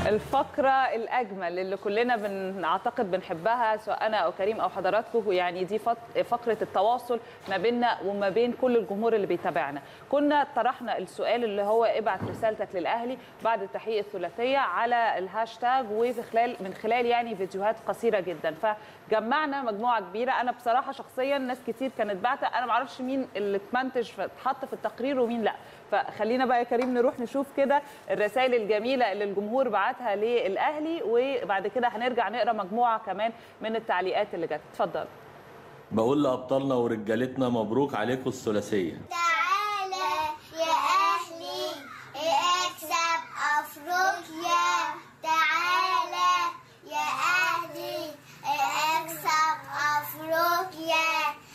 الفقرة الأجمل اللي كلنا بنعتقد بنحبها سواء أنا أو كريم أو حضراتكم يعني دي فت- فقرة التواصل ما بيننا وما بين كل الجمهور اللي بيتابعنا كنا طرحنا السؤال اللي هو ابعت رسالتك للأهلي بعد التحقيق الثلاثية على الهاشتاج وفي خلال من خلال يعني فيديوهات قصيرة جدا فجمعنا مجموعة كبيرة أنا بصراحة شخصيا ناس كتير كانت بعتة أنا معرفش مين اللي اتمنتج اتحط في التقرير ومين لا فخلينا بقى يا كريم نروح نشوف كده الرسائل الجميله اللي الجمهور بعتها للاهلي وبعد كده هنرجع نقرا مجموعه كمان من التعليقات اللي جت اتفضل بقول لأبطالنا ورجالتنا مبروك عليكم الثلاثية تعالى يا أهلي اكسب أفريقيا تعالى يا أهلي اكسب أفريقيا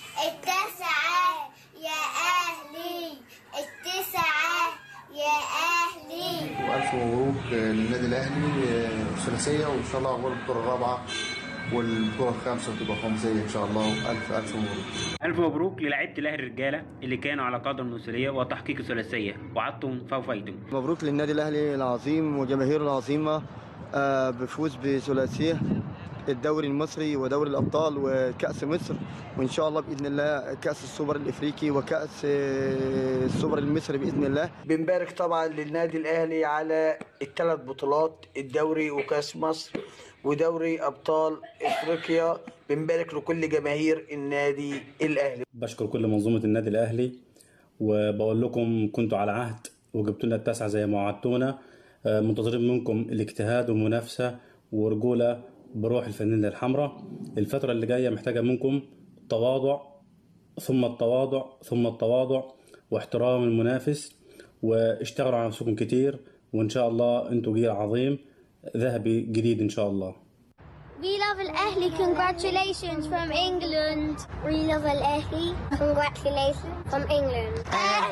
التسعة يا أهلي التسعة يا أهلي والف مبروك للنادي الاهلي الثلاثيه وان شاء الله عقبال البطوله الرابعه والبطوله الخامسه وتبقى خماسيه ان شاء الله والف الف مبروك ألف مبروك للاعيبة الأهلي الرجالة اللي كانوا على قدر المثالية وتحقيق الثلاثية وعدتم فوفيتم مبروك للنادي الاهلي العظيم وجماهيره العظيمه آه، بفوز بثلاثيه الدوري المصري ودوري الابطال وكاس مصر وان شاء الله باذن الله كاس السوبر الافريقي وكاس آه، السوبر المصري باذن الله بنبارك طبعا للنادي الاهلي على الثلاث بطولات الدوري وكاس مصر ودوري ابطال افريقيا بنبارك لكل جماهير النادي الاهلي بشكر كل منظومة النادي الأهلي وبقول لكم كنتوا على عهد وجبتوا لنا التاسعة زي ما وعدتونا آه، منتظرين منكم الاجتهاد والمنافسة ورجولة بروح الفانلة الحمراء الفترة اللي جاية محتاجة منكم التواضع ثم التواضع ثم التواضع واحترام المنافس واشتغلوا على نفسكم كتير وإن شاء الله أنتوا جيل عظيم ذهبي جديد إن شاء الله We love الأهلي congratulations from England We love الأهلي congratulations from England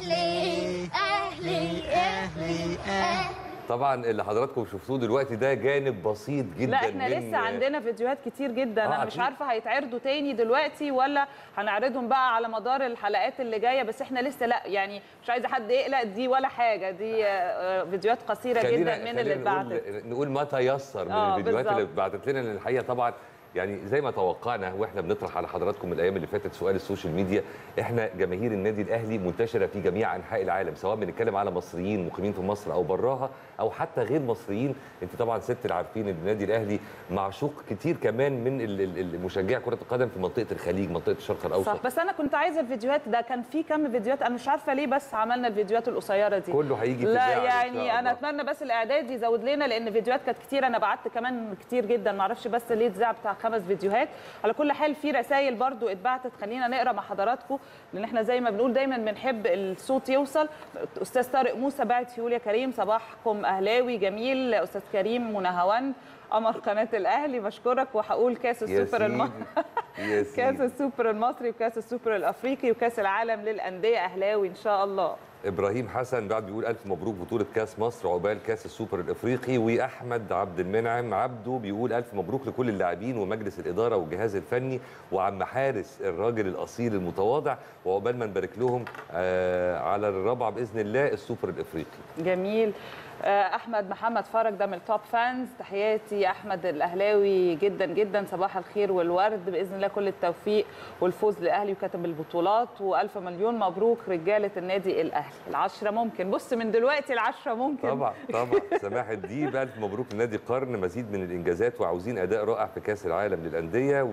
أهلي أهلي أهلي أهلي طبعا اللي حضراتكم شفتوه دلوقتي ده جانب بسيط جدا لا احنا من لسه عندنا فيديوهات كتير جدا آه، انا مش أكيد. عارفه هيتعرضوا تاني دلوقتي ولا هنعرضهم بقى على مدار الحلقات اللي جايه بس احنا لسه لا يعني مش عايزه حد يقلق دي ولا حاجه دي آه، فيديوهات قصيره خلينا جدا من خلينا اللي نقول اتبعتت نقول ما تيسر من آه، الفيديوهات اللي بالظبط. بعتت لنا لان الحقيقه طبعا يعني زي ما توقعنا واحنا بنطرح على حضراتكم الايام اللي فاتت سؤال السوشيال ميديا احنا جماهير النادي الاهلي منتشره في جميع انحاء العالم سواء بنتكلم على مصريين مقيمين في مصر او براها او حتى غير مصريين انت طبعا ست اللي عارفين ان النادي الاهلي معشوق كتير كمان من ال- ال- ال- مشجعي كره القدم في منطقه الخليج منطقه الشرق الاوسط صح بس انا كنت عايزه الفيديوهات ده كان في كم فيديوهات انا مش عارفه ليه بس عملنا الفيديوهات القصيره دي كله هيجي في لا إذاعة إن شاء يعني انا الله. اتمنى بس الاعداد يزود لنا لان فيديوهات كانت كتير انا بعت كمان كتير جدا معرفش بس ليه اتذاع بتاع خمس فيديوهات على كل حال في رسائل برضو اتبعتت خلينا نقرا مع حضراتكم لان احنا زي ما بنقول دايما بنحب الصوت يوصل استاذ طارق موسى باعت يقول يا كريم صباحكم اهلاوي جميل استاذ كريم منهوان قمر قناه الاهلي بشكرك وهقول كاس يا السوبر الم... سيدي، يا كاس سيدي. السوبر المصري وكاس السوبر الافريقي وكاس العالم للانديه اهلاوي ان شاء الله ابراهيم حسن بعد بيقول الف مبروك بطوله كاس مصر عقبال كاس السوبر الافريقي واحمد عبد المنعم عبده بيقول الف مبروك لكل اللاعبين ومجلس الاداره والجهاز الفني وعم حارس الراجل الاصيل المتواضع وعقبال ما نبارك لهم آه على الرابعه باذن الله السوبر الافريقي جميل آه، احمد محمد فرج ده من التوب فانز تحياتي يا احمد الاهلاوي جدا جدا صباح الخير والورد باذن الله كل التوفيق والفوز للاهلي وكاتب البطولات والف مليون مبروك رجاله النادي الاهلي العشره ممكن بص من دلوقتي العشره ممكن طبعا طبعا سماح الديب الف مبروك لنادي القرن مزيد من الانجازات وعاوزين اداء رائع في كاس العالم للانديه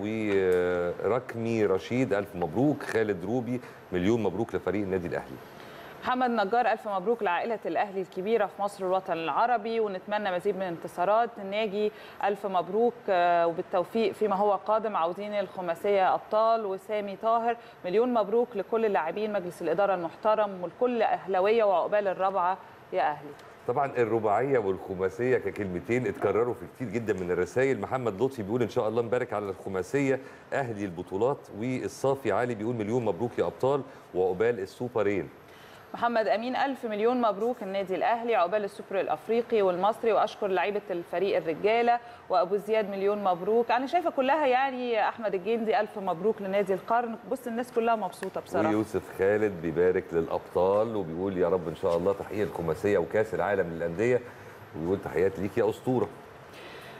وركمي رشيد الف مبروك خالد روبي مليون مبروك لفريق النادي الاهلي محمد نجار الف مبروك لعائله الاهلي الكبيره في مصر والوطن العربي ونتمنى مزيد من الانتصارات ناجي الف مبروك آه، وبالتوفيق فيما هو قادم عاوزين الخماسيه ابطال وسامي طاهر مليون مبروك لكل اللاعبين مجلس الاداره المحترم والكل اهلاويه وعقبال الرابعه يا اهلي طبعا الرباعيه والخماسيه ككلمتين اتكرروا في كتير جدا من الرسائل محمد لطفي بيقول ان شاء الله نبارك على الخماسيه اهلي البطولات والصافي علي بيقول مليون مبروك يا ابطال وعقبال السوبرين محمد امين الف مليون مبروك النادي الاهلي عقبال السوبر الافريقي والمصري واشكر لعيبه الفريق الرجاله وابو زياد مليون مبروك انا شايفه كلها يعني احمد الجندي الف مبروك لنادي القرن بص الناس كلها مبسوطه بصراحه ويوسف خالد بيبارك للابطال وبيقول يا رب ان شاء الله تحقيق الخماسيه وكاس العالم للانديه ويقول تحياتي ليك يا اسطوره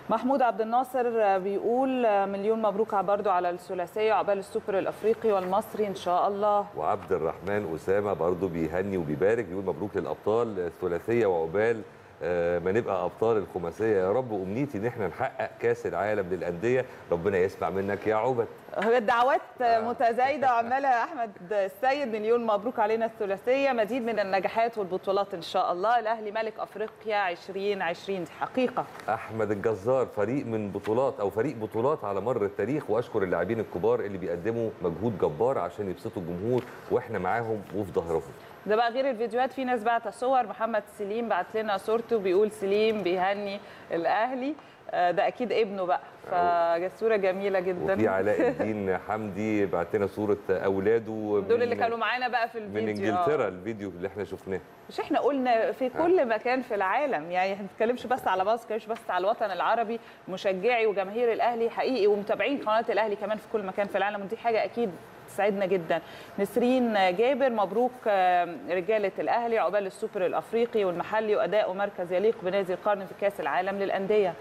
محمود عبد الناصر بيقول مليون مبروك برضو على الثلاثيه عقبال السوبر الافريقي والمصري ان شاء الله وعبد الرحمن اسامه برضو بيهني وبيبارك بيقول مبروك للابطال الثلاثيه وعقبال آه، ما نبقى ابطال الخماسيه يا رب وامنيتي ان احنا نحقق كاس العالم للانديه ربنا يسمع منك يا عبد الدعوات متزايده وعماله يا احمد السيد مليون مبروك علينا الثلاثيه مزيد من النجاحات والبطولات ان شاء الله الاهلي ملك افريقيا 2020 دي حقيقه احمد الجزار فريق من بطولات او فريق بطولات على مر التاريخ واشكر اللاعبين الكبار اللي بيقدموا مجهود جبار عشان يبسطوا الجمهور واحنا معاهم وفي ظهرهم ده بقى غير الفيديوهات في ناس بعت صور محمد سليم بعت لنا صورته بيقول سليم بيهني الاهلي آه، ده اكيد ابنه بقى فصوره جميله جدا وفي علاء الدين حمدي بعت لنا صوره اولاده دول من- اللي كانوا معانا بقى في من الفيديو انجلترا آه. الفيديو اللي احنا شفناه مش احنا قلنا في كل مكان في العالم يعني احنا ما بنتكلمش بس على مصر ما بنتكلمش بس على الوطن العربي مشجعي وجماهير الاهلي حقيقي ومتابعين قناه الاهلي كمان في كل مكان في العالم ودي حاجه اكيد تسعدنا جدا نسرين جابر مبروك آه، رجاله الاهلي عقبال السوبر الافريقي والمحلي واداء ومركز يليق بنادي القرن في كاس العالم للانديه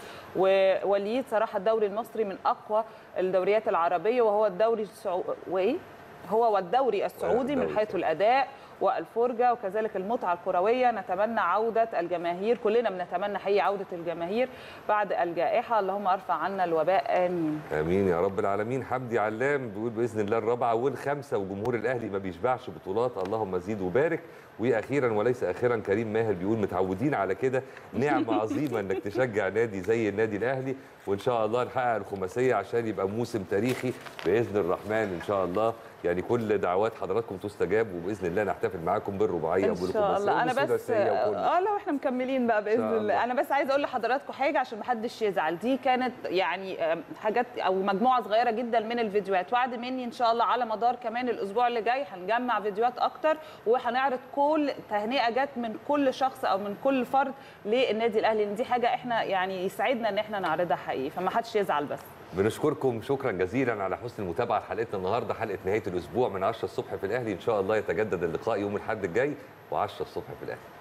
ووليد صراحه الدوري المصري من اقوى الدوريات العربيه وهو الدوري السعو... وايه هو والدوري السعودي من الدوري حيث الاداء والفرجه وكذلك المتعه الكرويه نتمنى عوده الجماهير كلنا بنتمنى حقيقي عوده الجماهير بعد الجائحه اللهم ارفع عنا الوباء امين امين يا رب العالمين حمدي علام بيقول باذن الله الرابعه والخامسه وجمهور الاهلي ما بيشبعش بطولات اللهم زيد وبارك واخيرا وليس اخيرا كريم ماهر بيقول متعودين على كده نعمه عظيمه انك تشجع نادي زي النادي الاهلي وان شاء الله نحقق الخماسيه عشان يبقى موسم تاريخي باذن الرحمن ان شاء الله يعني كل دعوات حضراتكم تستجاب وباذن الله نحتفل معاكم بالرباعيه ان شاء الله انا بس وبالثلاثيه وكل اه لو احنا مكملين بقى باذن شاء الله. الله انا بس عايزه اقول لحضراتكم حاجه عشان محدش يزعل دي كانت يعني آم، حاجات او مجموعه صغيره جدا من الفيديوهات وعد مني ان شاء الله على مدار كمان الاسبوع اللي جاي هنجمع فيديوهات اكتر وهنعرض كل تهنئه جت من كل شخص او من كل فرد للنادي الاهلي لان دي حاجه احنا يعني يسعدنا ان احنا نعرضها حقيقي فما حدش يزعل بس بنشكركم شكرا جزيلا على حسن المتابعه لحلقتنا النهارده حلقه نهايه الاسبوع من 10 الصبح في الاهلي ان شاء الله يتجدد اللقاء يوم الاحد الجاي و10 الصبح في الاهلي